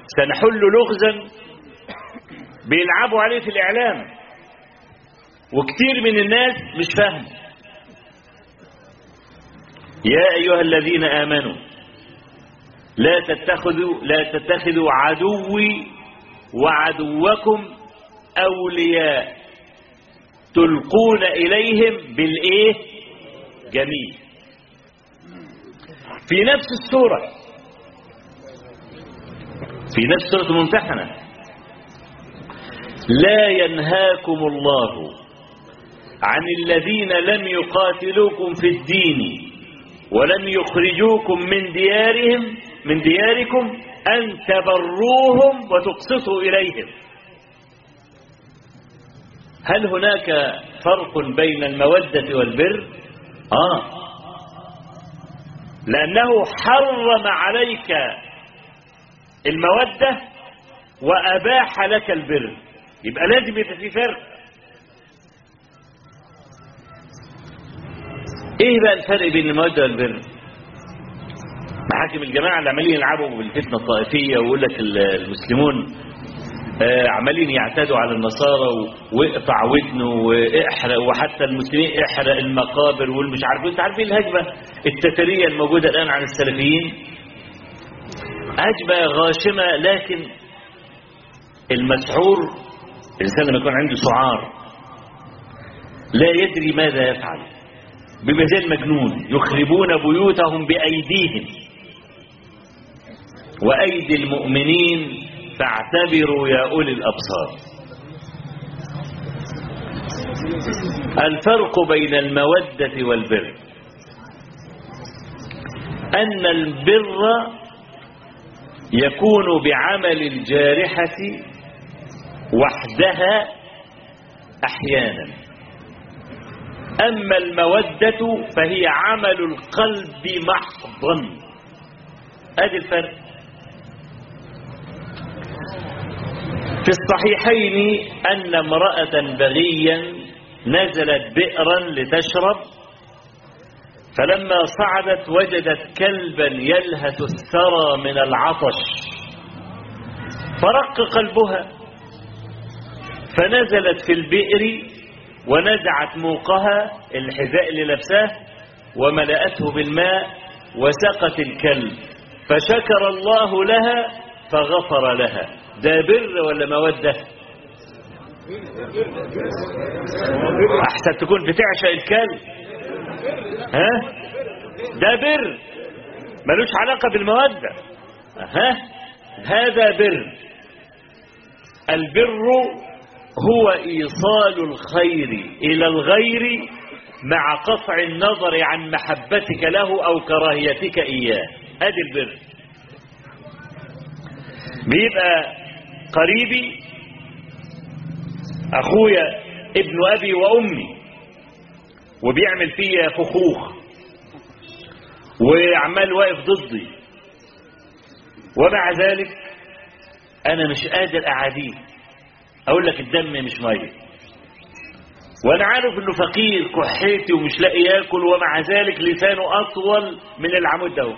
سنحل لغزا بيلعبوا عليه في الإعلام وكتير من الناس مش فاهم يا أيها الذين آمنوا لا تتخذوا لا تتخذوا عدوي وعدوكم أولياء تلقون إليهم بالإيه جميل في نفس السورة في نفس سورة الممتحنة لا ينهاكم الله عن الذين لم يقاتلوكم في الدين ولم يخرجوكم من ديارهم من دياركم أن تبروهم وتقسطوا إليهم هل هناك فرق بين المودة والبر آه لأنه حرم عليك المودة وأباح لك البر يبقى لازم يبقى في فرق ايه بقى الفرق بين المودة والبر محاكم الجماعة اللي عمالين يلعبوا بالفتنة الطائفية ويقول لك المسلمون آه عمالين يعتادوا على النصارى واقطع ودنه واحرق وحتى المسلمين احرق المقابر والمش عارف انت عارفين الهجمة التترية الموجودة الآن عن السلفيين هجمة غاشمة لكن المسعور الإنسان لما يكون عنده سعار لا يدري ماذا يفعل بيبقى زي المجنون يخربون بيوتهم بأيديهم وأيدي المؤمنين فاعتبروا يا أولي الأبصار الفرق بين المودة والبر أن البر يكون بعمل الجارحة وحدها أحيانا أما المودة فهي عمل القلب محضا هذا الفرق في الصحيحين أن امرأة بغيا نزلت بئرا لتشرب فلما صعدت وجدت كلبا يلهث الثرى من العطش فرق قلبها فنزلت في البئر ونزعت موقها الحذاء اللي لابساه وملأته بالماء وسقت الكلب فشكر الله لها فغفر لها ده بر ولا مودة احسن تكون بتعشق الكلب ها ده بر ملوش علاقة بالمودة ها هذا بر البر هو إيصال الخير إلى الغير مع قطع النظر عن محبتك له أو كراهيتك إياه هذا البر بيبقى قريبي أخويا ابن أبي وأمي وبيعمل فيا فخوخ وعمال واقف ضدي ومع ذلك أنا مش قادر أعاديه اقول لك الدم مش ميه وانا عارف انه فقير كحيتي ومش لاقي ياكل ومع ذلك لسانه اطول من العمود ده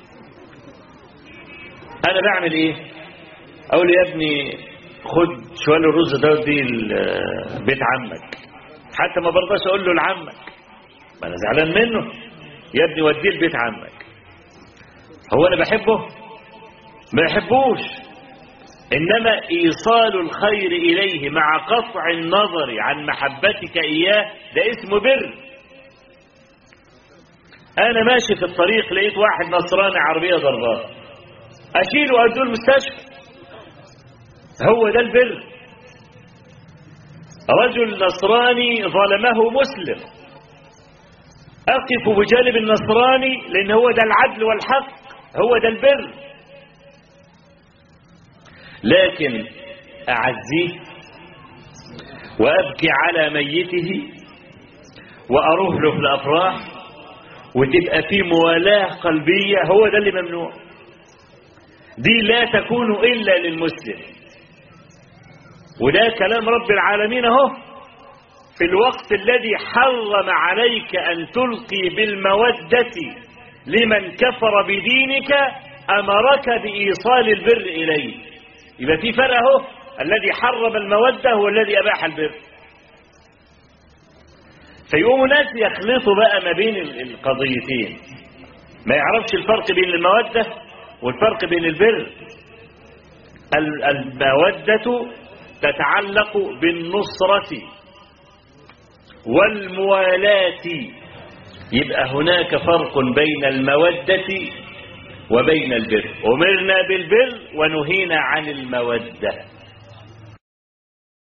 انا بعمل ايه اقول يا ابني خد شوال الرز ده ودي بيت عمك حتى ما برضاش اقول له لعمك ما انا زعلان منه يا ابني وديه لبيت عمك هو انا بحبه ما بحبوش إنما إيصال الخير إليه مع قطع النظر عن محبتك إياه ده اسمه بر أنا ماشي في الطريق لقيت واحد نصراني عربية ضربات أشيله وأدوه المستشفى هو ده البر رجل نصراني ظلمه مسلم أقف بجانب النصراني لأن هو ده العدل والحق هو ده البر لكن أعزيه وأبكي على ميته وأروح له في الأفراح وتبقى في موالاة قلبية هو ده اللي ممنوع دي لا تكون إلا للمسلم وده كلام رب العالمين اهو في الوقت الذي حرم عليك أن تلقي بالمودة لمن كفر بدينك أمرك بإيصال البر إليه يبقى في فرق اهو الذي حرم المودة هو الذي أباح البر فيقوموا ناس يخلطوا بقى ما بين ال- القضيتين ما يعرفش الفرق بين المودة والفرق بين البر ال- المودة تتعلق بالنصرة والموالاة يبقى هناك فرق بين المودة وبين البر أمرنا بالبر ونهينا عن المودة